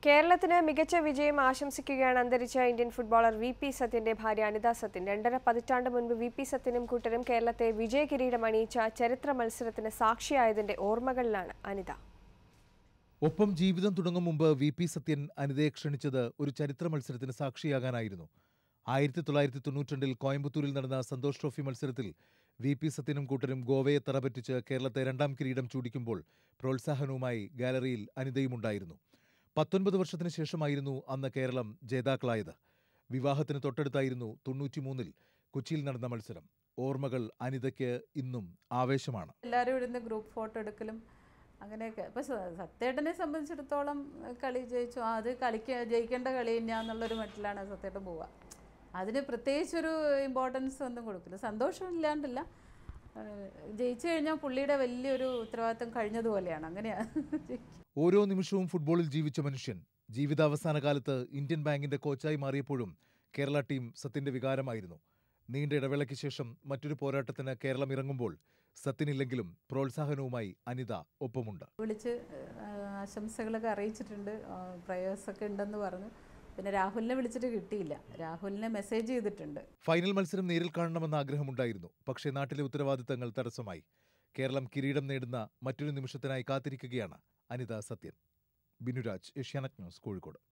കേരളത്തിന് മികച്ച വിജയം ആശംസിക്കുകയാണ് അന്തരിച്ച ഇന്ത്യൻ ഫുട്ബോളർ വി പി സത്യന്റെ ഭാര്യ അനിത സത്യൻ രണ്ടര പതിറ്റാണ്ട് മുൻപ് വി പി സത്യനും കൂട്ടരും കേരളത്തെ വിജയ കിരീടം അണിയിച്ച ചരിത്ര മത്സരത്തിന് സാക്ഷിയായതിന്റെ ഓർമ്മകളിലാണ് അനിത ഒപ്പം ജീവിതം തുടങ്ങും മുമ്പ് വി പി സത്യൻ അനിതയെ ക്ഷണിച്ചത് ഒരു ചരിത്ര മത്സരത്തിന് സാക്ഷിയാകാനായിരുന്നു ആയിരത്തി തൊള്ളായിരത്തി തൊണ്ണൂറ്റിരണ്ടിൽ കോയമ്പത്തൂരിൽ നടന്ന സന്തോഷ് ട്രോഫി മത്സരത്തിൽ വി പി സത്യനും കൂട്ടരും ഗോവയെ തറപറ്റിച്ച് കേരളത്തെ രണ്ടാം കിരീടം ചൂടിക്കുമ്പോൾ പ്രോത്സാഹനവുമായി ഗാലറിയിൽ അനിതയുമുണ്ടായിരുന്നു പത്തൊൻപത് വർഷത്തിന് ശേഷമായിരുന്നു അന്ന് കേരളം ജേതാക്കളായത് വിവാഹത്തിന് തൊട്ടടുത്തായിരുന്നു തൊണ്ണൂറ്റിമൂന്നിൽ കൊച്ചിയിൽ നടന്ന മത്സരം ഓർമ്മകൾ അനിതയ്ക്ക് ഇന്നും ആവേശമാണ് എല്ലാവരും ഇവിടുന്ന് ഗ്രൂപ്പ് ഫോട്ടോ എടുക്കലും അങ്ങനെയൊക്കെ ഇപ്പം സത്യേട്ടനെ സംബന്ധിച്ചിടത്തോളം കളി ജയിച്ചു ആ, അത് കളിക്ക ജയിക്കേണ്ട കളി തന്നെയാന്നുള്ളൊരു മട്ടിലാണ് സത്യേട്ടൻ പോവുക അതിന് പ്രത്യേകിച്ചൊരു ഇമ്പോർട്ടൻസ് ഒന്നും കൊടുക്കില്ല സന്തോഷം ഇല്ലാണ്ടല്ല ഏഹ് ജയിച്ചു കഴിഞ്ഞാൽ പുള്ളിയുടെ വലിയൊരു ഉത്തരവാദിത്തം കഴിഞ്ഞതുപോലെയാണ് അങ്ങനെയാണ് ഓരോ നിമിഷവും ഫുട്ബോളിൽ ജീവിച്ച മനുഷ്യൻ ജീവിതാവസാന കാലത്ത് ഇന്ത്യൻ ബാങ്കിന്റെ കോച്ചായി മാറിയപ്പോഴും കേരള ടീം സത്യന്റെ വികാരമായിരുന്നു നീണ്ട ഇടവേളയ്ക്ക് ശേഷം മറ്റൊരു പോരാട്ടത്തിന് കേരളം ഇറങ്ങുമ്പോൾ സത്യനില്ലെങ്കിലും പ്രോത്സാഹനവുമായി അനിത ഒപ്പമുണ്ട് വിളിച്ച് ഏഹ് ആശംസകളൊക്കെ അറിയിച്ചിട്ടുണ്ട് പ്രയേഴ്സൊക്കെ ഉണ്ടെന്ന് പറഞ്ഞു പിന്നെ രാഹുലിനെ വിളിച്ചിട്ട് കിട്ടിയില്ല രാഹുലിനെ മെസ്സേജ് ചെയ്തിട്ടുണ്ട് ഫൈനൽ മത്സരം നേരിൽ കാണണമെന്ന ആഗ്രഹമുണ്ടായിരുന്നു പക്ഷേ നാട്ടിലെ ഉത്തരവാദിത്തങ്ങൾ തടസ്സമായി കേരളം കിരീടം നേടുന്ന മറ്റൊരു നിമിഷത്തിനായി കാത്തിരിക്കുകയാണ് അനിത സത്യൻ ബിനുരാജ് ഏഷ്യാനെറ്റ് ന്യൂസ് കോഴിക്കോട്